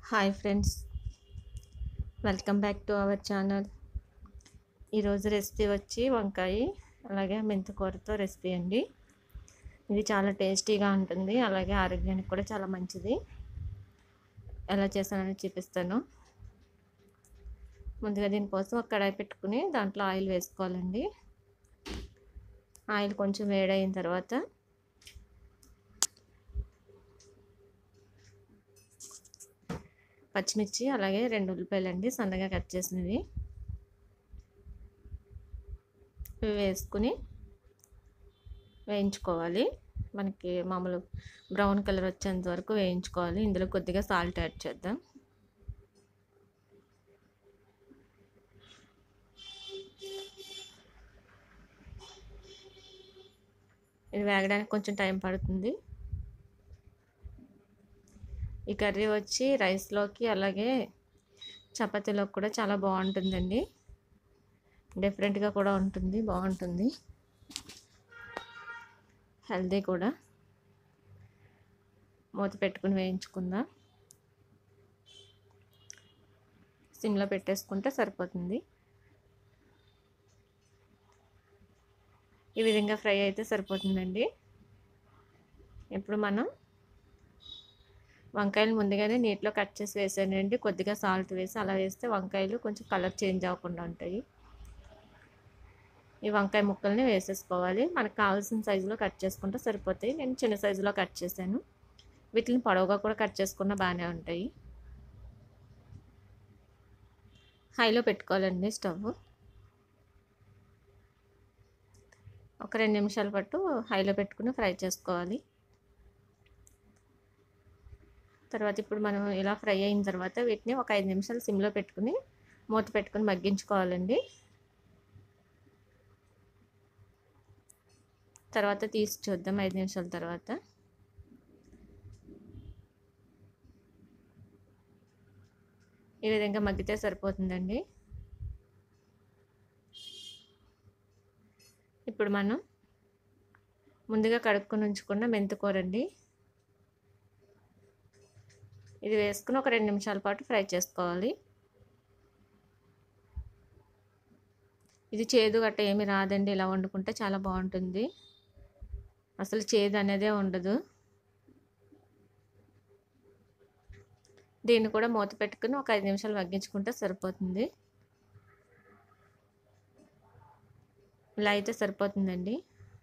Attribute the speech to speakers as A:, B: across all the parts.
A: hi friends welcome back to our channel ఈరోజు recipe వచ్చి వంకాయ అలాగే మెంతికూరతో రెసిపీ అండి ఇది చాలా టేస్టీగా ఉంటుంది అలాగే ఆరోగ్యానికి కూడా చాలా మంచిది ఎలా చేశానని చూపిస్తాను ముందుగా దీనికోసం ఒక కడాయి పెట్టుకుని దాంట్లో ఆయిల్ వేసుకోవాలండి ఆయిల్ కొంచెం వేడైన తర్వాత పచ్చిమిర్చి అలాగే రెండు ఉల్లిపాయలు అండి సన్నగా కట్ చేసినవి ఇవి వేసుకుని వేయించుకోవాలి మనకి మామూలు బ్రౌన్ కలర్ వచ్చేంత వరకు వేయించుకోవాలి ఇందులో కొద్దిగా సాల్ట్ యాడ్ చేద్దాం ఇది వేగడానికి కొంచెం టైం పడుతుంది ఈ కర్రీ వచ్చి రైస్లోకి అలాగే చపాతీలోకి కూడా చాలా బాగుంటుందండి డిఫరెంట్గా కూడా ఉంటుంది బాగుంటుంది హెల్దీ కూడా మూత పెట్టుకుని వేయించుకుందాం సిమ్లో పెట్టేసుకుంటే సరిపోతుంది ఈ విధంగా ఫ్రై అయితే సరిపోతుందండి ఇప్పుడు మనం వంకాయలు ముందుగానే నీటిలో కట్ చేసి వేసానండి కొద్దిగా సాల్ట్ వేసి అలా వేస్తే వంకాయలు కొంచెం కలర్ చేంజ్ అవ్వకుండా ఉంటాయి ఈ వంకాయ ముక్కల్ని వేసేసుకోవాలి మనకు కావాల్సిన సైజులో కట్ చేసుకుంటే సరిపోతాయి నేను చిన్న సైజులో కట్ చేశాను వీటిని పొడవుగా కూడా కట్ చేసుకున్న బాగానే ఉంటాయి హైలో పెట్టుకోవాలండి స్టవ్ ఒక రెండు నిమిషాల పాటు హైలో పెట్టుకుని ఫ్రై చేసుకోవాలి తర్వాత ఇప్పుడు మనం ఇలా ఫ్రై అయిన తర్వాత వీటిని ఒక ఐదు నిమిషాలు సిమ్లో పెట్టుకుని మూత పెట్టుకుని మగ్గించుకోవాలండి తర్వాత తీసి చూద్దాం ఐదు నిమిషాల తర్వాత ఈ విధంగా మగ్గితే సరిపోతుందండి ఇప్పుడు మనం ముందుగా కడుక్కొని ఉంచుకున్న మెంతికూర అండి ఇది వేసుకుని ఒక రెండు నిమిషాల పాటు ఫ్రై చేసుకోవాలి ఇది చేదు గట్ట ఏమి రాదండి ఇలా వండుకుంటే చాలా బాగుంటుంది అసలు చేదు అనేదే ఉండదు దీన్ని కూడా మూత పెట్టుకుని ఒక ఐదు నిమిషాలు మగ్గించుకుంటే సరిపోతుంది ఇలా అయితే సరిపోతుందండి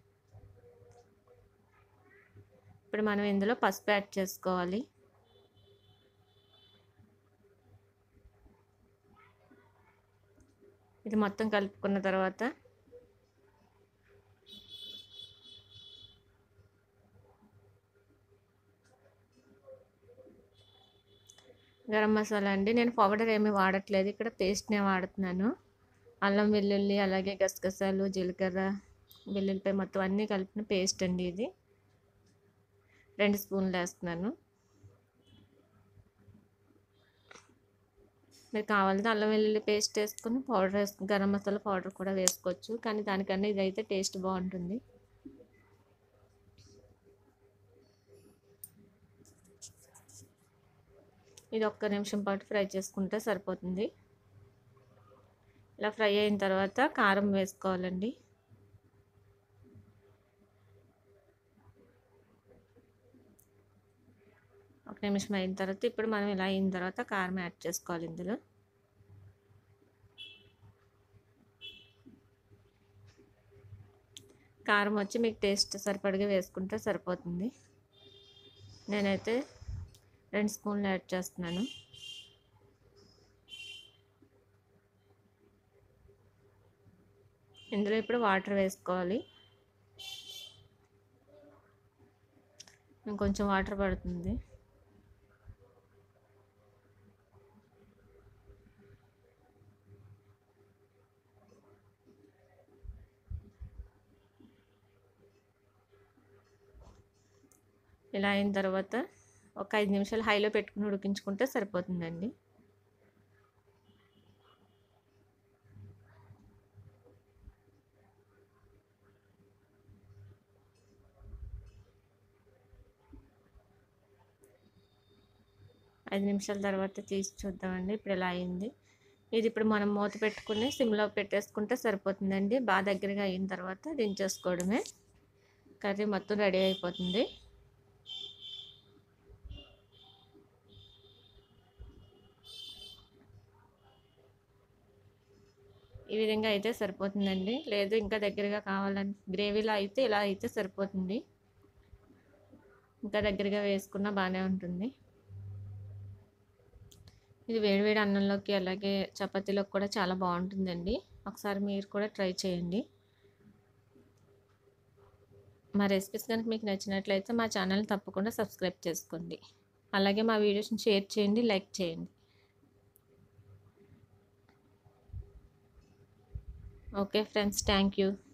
A: ఇప్పుడు మనం ఇందులో పసుపు యాడ్ చేసుకోవాలి ఇది మొత్తం కలుపుకున్న తర్వాత గరం మసాలా అండి నేను పౌడర్ ఏమీ వాడట్లేదు ఇక్కడ పేస్ట్నే వాడుతున్నాను అల్లం వెల్లుల్లి అలాగే గసగసాలు జీలకర్ర వెల్లుల్లిపాయ మొత్తం అన్నీ కలిపిన పేస్ట్ అండి ఇది రెండు స్పూన్లు వేస్తున్నాను మీరు కావాలంటే అల్లం వెల్లుల్లి పేస్ట్ వేసుకొని పౌడర్ వేసుకుని గరం మసాలా పౌడర్ కూడా వేసుకోవచ్చు కానీ దానికన్నా ఇదైతే టేస్ట్ బాగుంటుంది ఇది ఒక్క నిమిషం పాటు ఫ్రై చేసుకుంటే సరిపోతుంది ఇలా ఫ్రై అయిన తర్వాత కారం వేసుకోవాలండి ఒక నిమిషం అయిన తర్వాత ఇప్పుడు మనం ఇలా అయిన తర్వాత కారం యాడ్ చేసుకోవాలి ఇందులో కారం వచ్చి మీకు టేస్ట్ సరిపడిగా వేసుకుంటే సరిపోతుంది నేనైతే రెండు స్పూన్లు యాడ్ చేస్తున్నాను ఇందులో ఇప్పుడు వాటర్ వేసుకోవాలి ఇంకొంచెం వాటర్ పడుతుంది ఇలా అయిన తర్వాత ఒక ఐదు నిమిషాలు హైలో పెట్టుకుని ఉడికించుకుంటే సరిపోతుందండి ఐదు నిమిషాల తర్వాత తీసి చూద్దామండి ఇప్పుడు ఇలా అయింది ఇది ఇప్పుడు మనం మూత పెట్టుకుని సిమ్లో పెట్టేసుకుంటే సరిపోతుందండి బాగా దగ్గరగా అయిన తర్వాత దించేసుకోవడమే కర్రీ మొత్తం రెడీ అయిపోతుంది ఈ విధంగా అయితే సరిపోతుందండి లేదు ఇంకా దగ్గరగా కావాలని గ్రేవీలో అయితే ఇలా అయితే సరిపోతుంది ఇంకా దగ్గరగా వేసుకున్నా బాగానే ఉంటుంది ఇది వేడివేడి అన్నంలోకి అలాగే చపాతీలోకి కూడా చాలా బాగుంటుందండి ఒకసారి మీరు కూడా ట్రై చేయండి మా రెసిపీస్ కనుక మీకు నచ్చినట్లయితే మా ఛానల్ తప్పకుండా సబ్స్క్రైబ్ చేసుకోండి అలాగే మా వీడియోస్ని షేర్ చేయండి లైక్ చేయండి ఓకే ఫ్రెండ్స్ థ్యాంక్ యూ